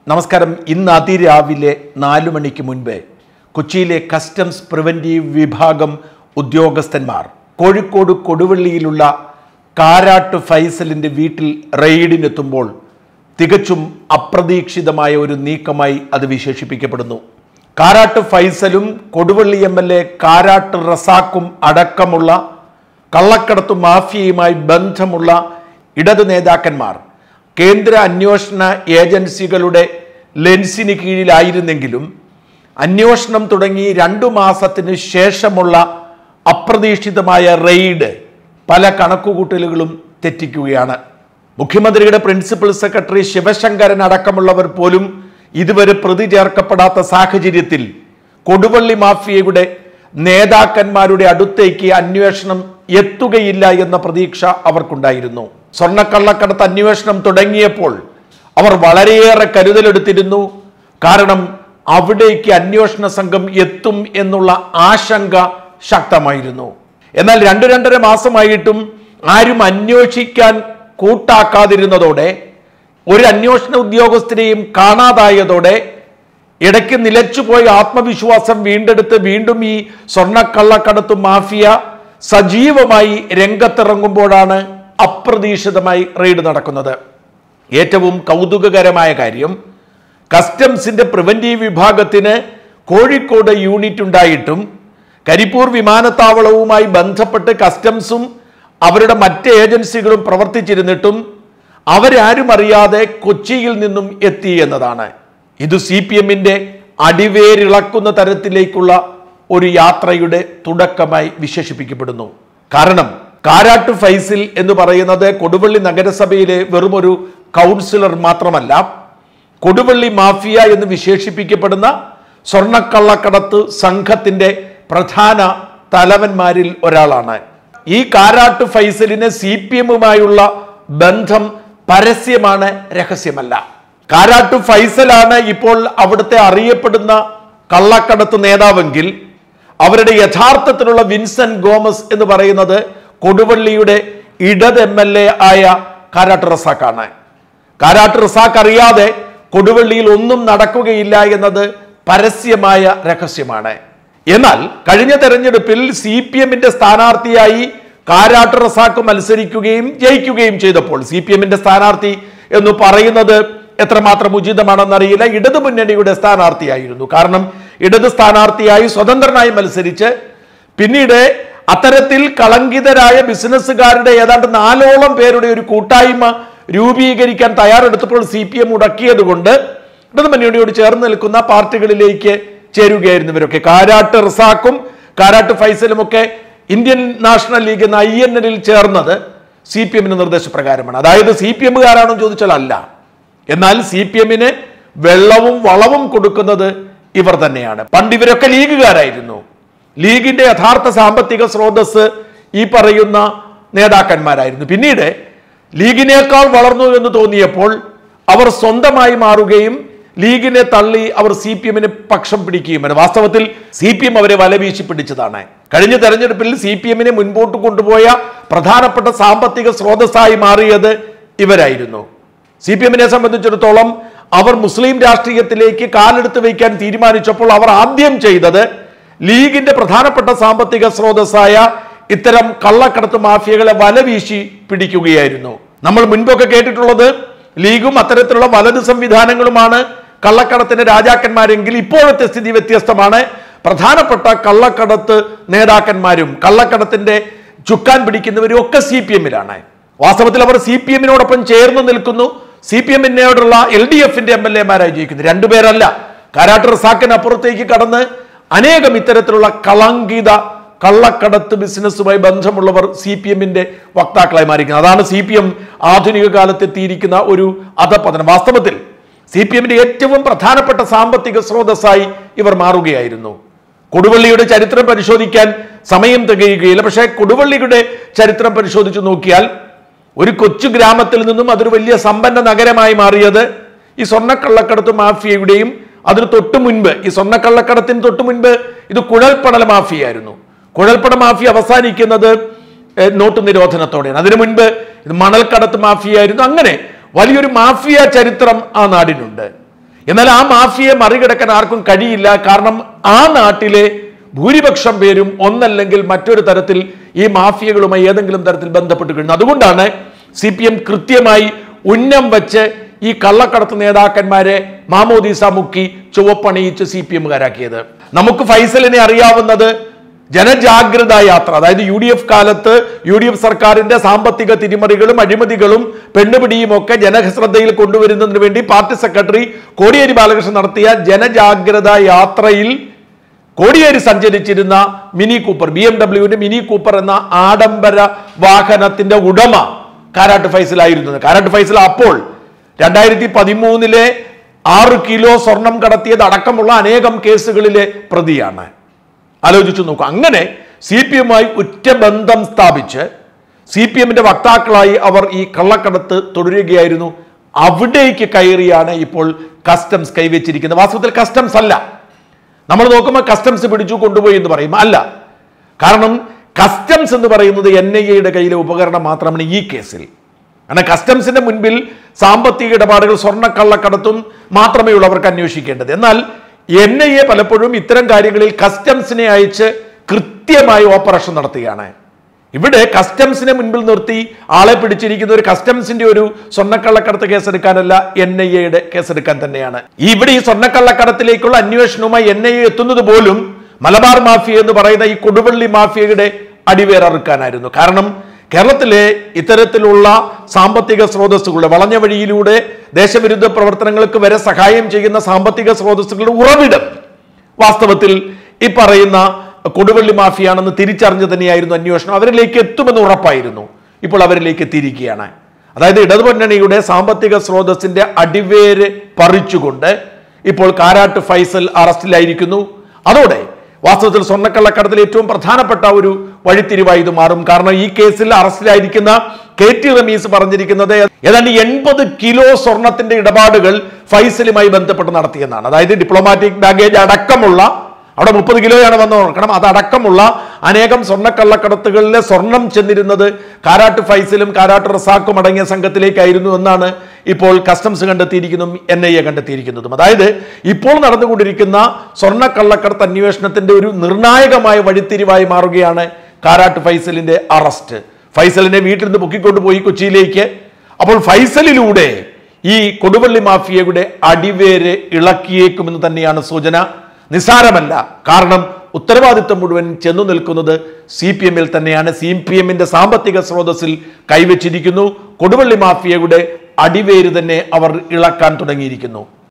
നമസ്കാരം ഇന്ന് അതിരാവിലെ നാലു മണിക്ക് മുൻപ് കൊച്ചിയിലെ കസ്റ്റംസ് പ്രിവൻറ്റീവ് വിഭാഗം ഉദ്യോഗസ്ഥന്മാർ കോഴിക്കോട് കൊടുവള്ളിയിലുള്ള കാരാട്ട് ഫൈസലിൻ്റെ വീട്ടിൽ റെയ്ഡിനെത്തുമ്പോൾ തികച്ചും അപ്രതീക്ഷിതമായ ഒരു നീക്കമായി അത് വിശേഷിപ്പിക്കപ്പെടുന്നു കാരാട്ട് ഫൈസലും Koduvally M L A Karat റസാക്കും അടക്കമുള്ള കള്ളക്കടത്ത് മാഫിയയുമായി ബന്ധമുള്ള ഇടത് നേതാക്കന്മാർ കേന്ദ്ര അന്വേഷണ ഏജൻസികളുടെ ലെൻസിന് കീഴിലായിരുന്നെങ്കിലും അന്വേഷണം തുടങ്ങി രണ്ടു മാസത്തിന് ശേഷമുള്ള അപ്രതീക്ഷിതമായ റെയ്ഡ് പല കണക്കുകൂട്ടലുകളും തെറ്റിക്കുകയാണ് മുഖ്യമന്ത്രിയുടെ പ്രിൻസിപ്പൽ സെക്രട്ടറി ശിവശങ്കരൻ അടക്കമുള്ളവർ പോലും ഇതുവരെ പ്രതി ചേർക്കപ്പെടാത്ത സാഹചര്യത്തിൽ കൊടുവള്ളി മാഫിയയുടെ നേതാക്കന്മാരുടെ അടുത്തേക്ക് അന്വേഷണം എത്തുകയില്ല എന്ന പ്രതീക്ഷ അവർക്കുണ്ടായിരുന്നു സ്വർണ്ണക്കള്ളക്കടത്ത് അന്വേഷണം തുടങ്ങിയപ്പോൾ അവർ വളരെയേറെ കരുതലെടുത്തിരുന്നു കാരണം അവിടേക്ക് അന്വേഷണ സംഘം എത്തും എന്നുള്ള ആശങ്ക ശക്തമായിരുന്നു എന്നാൽ രണ്ടു രണ്ടര മാസമായിട്ടും ആരും അന്വേഷിക്കാൻ കൂട്ടാക്കാതിരുന്നതോടെ ഒരു അന്വേഷണ ഉദ്യോഗസ്ഥരെയും കാണാതായതോടെ ഇടയ്ക്ക് നിലച്ചുപോയ ആത്മവിശ്വാസം വീണ്ടെടുത്ത് വീണ്ടും ഈ സ്വർണ്ണക്കള്ളക്കടത്ത് മാഫിയ സജീവമായി രംഗത്തിറങ്ങുമ്പോഴാണ് അപ്രതീക്ഷിതമായി റെയ്ഡ് നടക്കുന്നത് ഏറ്റവും കൗതുകകരമായ കാര്യം കസ്റ്റംസിന്റെ പ്രിവന്റീവ് വിഭാഗത്തിന് കോഴിക്കോട് യൂണിറ്റ് ഉണ്ടായിട്ടും കരിപ്പൂർ വിമാനത്താവളവുമായി ബന്ധപ്പെട്ട് കസ്റ്റംസും അവരുടെ മറ്റ് ഏജൻസികളും പ്രവർത്തിച്ചിരുന്നിട്ടും അവരാരും അറിയാതെ കൊച്ചിയിൽ നിന്നും എത്തി എന്നതാണ് ഇത് സി പി എമ്മിന്റെ അടിവേരിളക്കുന്ന തരത്തിലേക്കുള്ള ഒരു യാത്രയുടെ തുടക്കമായി വിശേഷിപ്പിക്കപ്പെടുന്നു കാരണം കാരാട്ട് ഫൈസിൽ എന്ന് പറയുന്നത് കൊടുവള്ളി നഗരസഭയിലെ വെറുമൊരു കൗൺസിലർ മാത്രമല്ല കൊടുവള്ളി മാഫിയ എന്ന് വിശേഷിപ്പിക്കപ്പെടുന്ന സ്വർണ്ണക്കള്ളക്കടത്ത് സംഘത്തിന്റെ പ്രധാന തലവന്മാരിൽ ഒരാളാണ് ഈ കാരാട്ട് ഫൈസലിന് സി പി എമ്മുമായുള്ള ബന്ധം പരസ്യമാണ് രഹസ്യമല്ല കാരാട്ട് ഫൈസലാണ് ഇപ്പോൾ അവിടുത്തെ അറിയപ്പെടുന്ന കള്ളക്കടത്ത് നേതാവെങ്കിൽ അവരുടെ യഥാർത്ഥത്തിലുള്ള വിൻസെന്റ് ഗോമസ് എന്ന് പറയുന്നത് കൊടുവള്ളിയുടെ ഇടത് എം എൽ എ ആയ കാരാട്ട് റസാക്കാണ് കാരാട്ട് റസാക്ക് അറിയാതെ കൊടുവള്ളിയിൽ ഒന്നും നടക്കുകയില്ല എന്നത് പരസ്യമായ രഹസ്യമാണ് എന്നാൽ കഴിഞ്ഞ തെരഞ്ഞെടുപ്പിൽ സി പി എമ്മിന്റെ സ്ഥാനാർത്ഥിയായി കാരാട്ട് റസാക്ക് മത്സരിക്കുകയും ജയിക്കുകയും ചെയ്തപ്പോൾ സി പി എമ്മിന്റെ സ്ഥാനാർത്ഥി എന്ന് പറയുന്നത് എത്രമാത്രം ഉചിതമാണെന്നറിയില്ല ഇടതു മുന്നണിയുടെ സ്ഥാനാർത്ഥിയായിരുന്നു കാരണം ഇടത് സ്ഥാനാർത്ഥിയായി സ്വതന്ത്രനായി മത്സരിച്ച് പിന്നീട് അത്തരത്തിൽ കളങ്കിതരായ ബിസിനസ്സുകാരുടെ ഏതാണ്ട് നാലോളം പേരുടെ ഒരു കൂട്ടായ്മ രൂപീകരിക്കാൻ തയ്യാറെടുത്തപ്പോൾ സി പി എം മുടക്കിയത് കൊണ്ട് ഇടതു മുന്നണിയോട് ചേർന്ന് നിൽക്കുന്ന പാർട്ടികളിലേക്ക് ചേരുകയായിരുന്നു ഇവരൊക്കെ കാരാട്ട് റിസാക്കും കാരാട്ട് ഫൈസലും ഒക്കെ ഇന്ത്യൻ നാഷണൽ ലീഗ് എന്ന ഐ എൻ എല്ലിൽ ചേർന്നത് സി പി എമ്മിന്റെ നിർദ്ദേശപ്രകാരമാണ് അതായത് സി പി എമ്മുകാരാണോ എന്ന് ചോദിച്ചാൽ അല്ല എന്നാൽ സി പി എമ്മിന് വെള്ളവും വളവും കൊടുക്കുന്നത് ഇവർ തന്നെയാണ് പണ്ട് ഇവരൊക്കെ ലീഗുകാരായിരുന്നു ലീഗിന്റെ യഥാർത്ഥ സാമ്പത്തിക സ്രോതസ് ഈ പറയുന്ന നേതാക്കന്മാരായിരുന്നു പിന്നീട് ലീഗിനേക്കാൾ വളർന്നു എന്ന് തോന്നിയപ്പോൾ അവർ സ്വന്തമായി മാറുകയും ലീഗിനെ തള്ളി അവർ സി പി എമ്മിന് പക്ഷം പിടിക്കുകയും വാസ്തവത്തിൽ സി പി എം അവരെ വലവീശി പിടിച്ചതാണ് കഴിഞ്ഞ തെരഞ്ഞെടുപ്പിൽ സി പി എമ്മിനെ മുൻപോട്ട് കൊണ്ടുപോയ പ്രധാനപ്പെട്ട സാമ്പത്തിക സ്രോതസ്സായി മാറിയത് ഇവരായിരുന്നു സി പി എമ്മിനെ സംബന്ധിച്ചിടത്തോളം അവർ മുസ്ലിം രാഷ്ട്രീയത്തിലേക്ക് കാലെടുത്ത് വയ്ക്കാൻ തീരുമാനിച്ചപ്പോൾ അവർ ആദ്യം ചെയ്തത് ലീഗിന്റെ പ്രധാനപ്പെട്ട സാമ്പത്തിക സ്രോതസ്സായ ഇത്തരം കള്ളക്കടത്ത് മാഫിയകളെ വലവീശി പിടിക്കുകയായിരുന്നു നമ്മൾ മുൻപൊക്കെ കേട്ടിട്ടുള്ളത് ലീഗും അത്തരത്തിലുള്ള വലത് സംവിധാനങ്ങളുമാണ് കള്ളക്കടത്തിന്റെ രാജാക്കന്മാരെങ്കിൽ ഇപ്പോഴത്തെ സ്ഥിതി വ്യത്യസ്തമാണ് പ്രധാനപ്പെട്ട കള്ളക്കടത്ത് നേതാക്കന്മാരും കള്ളക്കടത്തിന്റെ ചുക്കാൻ പിടിക്കുന്നവരും ഒക്കെ സി പി എമ്മിലാണ് വാസ്തവത്തിൽ അവർ സി പി എമ്മിനോടൊപ്പം ചേർന്ന് നിൽക്കുന്നു സി പി എമ്മിനോടുള്ള എൽ ഡി എഫിന്റെ എം എൽ എമാരായി ജയിക്കുന്നു രണ്ടുപേരല്ല കാരാട്ട് റസാക്കിനപ്പുറത്തേക്ക് കടന്ന് അനേകം ഇത്തരത്തിലുള്ള കളങ്കിത കള്ളക്കടത്ത് ബിസിനസ്സുമായി ബന്ധമുള്ളവർ സി പി എമ്മിന്റെ വക്താക്കളായി മാറിയിരിക്കുന്നത് അതാണ് സി പി എം ആധുനിക കാലത്തെത്തിയിരിക്കുന്ന ഒരു അധപതനം വാസ്തവത്തിൽ സി പി എമ്മിന്റെ ഏറ്റവും പ്രധാനപ്പെട്ട സാമ്പത്തിക സ്രോതസ്സായി ഇവർ മാറുകയായിരുന്നു കൊടുവള്ളിയുടെ ചരിത്രം പരിശോധിക്കാൻ സമയം തികയുകയില്ല പക്ഷേ കൊടുവള്ളിയുടെ ചരിത്രം പരിശോധിച്ച് നോക്കിയാൽ ഒരു കൊച്ചു ഗ്രാമത്തിൽ നിന്നും അതൊരു വലിയ സമ്പന്ന നഗരമായി മാറിയത് ഈ സ്വർണ്ണക്കള്ളക്കടത്ത് മാഫിയയുടെയും അതിന് തൊട്ടു മുൻപ് ഈ സ്വർണ്ണക്കള്ളക്കടത്തിന് തൊട്ടു മുൻപ് ഇത് കുഴൽപ്പണൽ മാഫിയായിരുന്നു കുഴൽപ്പണ മാഫിയ അവസാനിക്കുന്നത് ഏഹ്, നോട്ട് നിരോധനത്തോടെയാണ് അതിനു മുൻപ് ഇത് മണൽക്കടത്ത് മാഫിയായിരുന്നു അങ്ങനെ വലിയൊരു മാഫിയ ചരിത്രം ആ നാടിനുണ്ട് എന്നാൽ ആ മാഫിയെ മറികടക്കാൻ ആർക്കും കഴിയില്ല കാരണം ആ നാട്ടിലെ ഭൂരിപക്ഷം പേരും ഒന്നല്ലെങ്കിൽ മറ്റൊരു തരത്തിൽ ഈ മാഫിയകളുമായി ഏതെങ്കിലും തരത്തിൽ ബന്ധപ്പെട്ട് കഴിഞ്ഞു അതുകൊണ്ടാണ് സി പി എം കൃത്യമായി ഉന്നം വെച്ച് ഈ കള്ളക്കടത്ത് നേതാക്കന്മാരെ മാമോദീസ മുക്കി ചുവപ്പണിയിച്ച് സി പി എമ്മുകാരാക്കിയത് നമുക്ക് ഫൈസലിനെ അറിയാവുന്നത് ജനജാഗ്രത യാത്ര അതായത് യു ഡി എഫ് കാലത്ത് യു ഡി എഫ് സർക്കാരിന്റെ സാമ്പത്തിക തിരിമറികളും അഴിമതികളും പെണ്ണുപിടിയും ഒക്കെ ജനശ്രദ്ധയിൽ കൊണ്ടുവരുന്നതിന് വേണ്ടി പാർട്ടി സെക്രട്ടറി കോടിയേരി ബാലകൃഷ്ണൻ നടത്തിയ ജനജാഗ്രത യാത്രയിൽ കോടിയേരി സഞ്ചരിച്ചിരുന്ന മിനി കൂപ്പർ ബി എം ഡബ്ല്യുവിന്റെ മിനി കൂപ്പർ എന്ന ആഡംബര വാഹനത്തിന്റെ ഉടമ കാരാട്ട് ഫൈസലായിരുന്നത് കാരാട്ട് ഫൈസൽ അപ്പോൾ രണ്ടായിരത്തി പതിമൂന്നിലെ ആറ് കിലോ സ്വർണം കടത്തിയത് അടക്കമുള്ള അനേകം കേസുകളിലെ പ്രതിയാണ് ആലോചിച്ചു നോക്കൂ അങ്ങനെ സി പി എമ്മുമായി ഉറ്റ ബന്ധം സ്ഥാപിച്ച് സി പി എമ്മിന്റെ വക്താക്കളായി അവർ ഈ കള്ളക്കടത്ത് തുടരുകയായിരുന്നു അവിടേക്ക് കയറിയാണ് ഇപ്പോൾ കസ്റ്റംസ് കൈവച്ചിരിക്കുന്നത് വാസ്തവത്തിൽ കസ്റ്റംസ് അല്ല നമ്മൾ നോക്കുമ്പോൾ കസ്റ്റംസ് പിടിച്ചു കൊണ്ടുപോയി എന്ന് പറയും അല്ല കാരണം കസ്റ്റംസ് എന്ന് പറയുന്നത് എൻ ഐ എയുടെ കയ്യിലെ ഉപകരണം മാത്രമാണ് ഈ കേസിൽ കാരണം കസ്റ്റംസിന്റെ മുൻപിൽ സാമ്പത്തിക ഇടപാടുകൾ സ്വർണ്ണക്കള്ളക്കടത്തും മാത്രമേ ഉള്ളൂ അവർക്ക് അന്വേഷിക്കേണ്ടത് എന്നാൽ എൻ ഐ എ പലപ്പോഴും ഇത്തരം കാര്യങ്ങളിൽ കസ്റ്റംസിനെ അയച്ച് കൃത്യമായി ഓപ്പറേഷൻ നടത്തുകയാണ് ഇവിടെ കസ്റ്റംസിനെ മുൻപിൽ നിർത്തി ആളെ പിടിച്ചിരിക്കുന്ന ഒരു കസ്റ്റംസിന്റെ ഒരു സ്വർണ്ണക്കള്ളക്കടത്ത് കേസെടുക്കാനല്ല എൻ ഐ എയുടെ കേസെടുക്കാൻ തന്നെയാണ് ഇവിടെ ഈ സ്വർണ്ണക്കള്ളക്കടത്തിലേക്കുള്ള അന്വേഷണവുമായി എൻ ഐ എ എത്തുന്നത് പോലും മലബാർ മാഫിയ എന്ന് പറയുന്ന ഈ കൊടുവള്ളി മാഫിയയുടെ അടിവേററുക്കാനായിരുന്നു കാരണം കേരളത്തിലെ ഇത്തരത്തിലുള്ള സാമ്പത്തിക സ്രോതസ്സുകളുടെ വളഞ്ഞ വഴിയിലൂടെ ദേശവിരുദ്ധ പ്രവർത്തനങ്ങൾക്ക് വരെ സഹായം ചെയ്യുന്ന സാമ്പത്തിക സ്രോതസ്സുകളുടെ ഉറവിടം വാസ്തവത്തിൽ ഈ പറയുന്ന കൊടുവള്ളി മാഫിയാണെന്ന് തിരിച്ചറിഞ്ഞു തന്നെയായിരുന്നു അന്വേഷണം അവരിലേക്ക് എത്തുമെന്ന് ഉറപ്പായിരുന്നു ഇപ്പോൾ അവരിലേക്ക് എത്തിയിരിക്കുകയാണ് അതായത് ഇടതുമുന്നണിയുടെ സാമ്പത്തിക സ്രോതസ്സിന്റെ അടിവേര് പറിച്ചുകൊണ്ട് ഇപ്പോൾ കാരാട്ട് ഫൈസൽ അറസ്റ്റിലായിരിക്കുന്നു അതോടെ വാസ്തവത്തിൽ സ്വർണ്ണക്കള്ളക്കടത്തിൽ ഏറ്റവും പ്രധാനപ്പെട്ട ഒരു വഴിത്തിരിവായി ഇത് മാറും കാരണം ഈ കേസിൽ അറസ്റ്റിലായിരിക്കുന്ന കെ ടി റമീസ് പറഞ്ഞിരിക്കുന്നത് ഏതാണ്ട് എൺപത് കിലോ സ്വർണത്തിന്റെ ഇടപാടുകൾ ഫൈസലുമായി ബന്ധപ്പെട്ട് നടത്തിയെന്നാണ് അതായത് ഡിപ്ലോമാറ്റിക് ബാഗേജ് അടക്കമുള്ള അവിടെ മുപ്പത് കിലോയാണ് വന്ന് നോക്കണം അതടക്കമുള്ള അനേകം സ്വർണ്ണക്കള്ളക്കടത്തുകളിലെ സ്വർണം ചെന്നിരുന്നത് കാരാട്ട് ഫൈസലും കാരാട്ട് റസാക്കും അടങ്ങിയ സംഘത്തിലേക്കായിരുന്നു എന്നാണ് ഇപ്പോൾ കസ്റ്റംസ് കണ്ടെത്തിയിരിക്കുന്നതും എൻ ഐ എ കണ്ടെത്തിയിരിക്കുന്നതും അതായത് ഇപ്പോൾ നടന്നുകൊണ്ടിരിക്കുന്ന സ്വർണ്ണക്കള്ളക്കടത്ത് അന്വേഷണത്തിന്റെ ഒരു നിർണായകമായ വഴിത്തിരിവായി മാറുകയാണ് കാരാട്ട് ഫൈസലിന്റെ അറസ്റ്റ് ഫൈസലിനെ വീട്ടിൽ നിന്ന് പൊക്കിക്കൊണ്ടുപോയി കൊച്ചിയിലേക്ക് അപ്പോൾ ഫൈസലിലൂടെ ഈ കൊടുവള്ളി മാഫിയയുടെ അടിവേര് ഇളക്കിയേക്കുമെന്ന് തന്നെയാണ് സൂചന നിസ്സാരമല്ല കാരണം ഉത്തരവാദിത്വം മുഴുവൻ ചെന്നു നിൽക്കുന്നത് സി പി എമ്മിൽ തന്നെയാണ് സി പി എമ്മിന്റെ സാമ്പത്തിക സ്രോതസ്സിൽ കൈവച്ചിരിക്കുന്നു കൊടുവള്ളി മാഫിയയുടെ അടിവേര് തന്നെ അവർ ഇളക്കാൻ തുടങ്ങിയിരിക്കുന്നു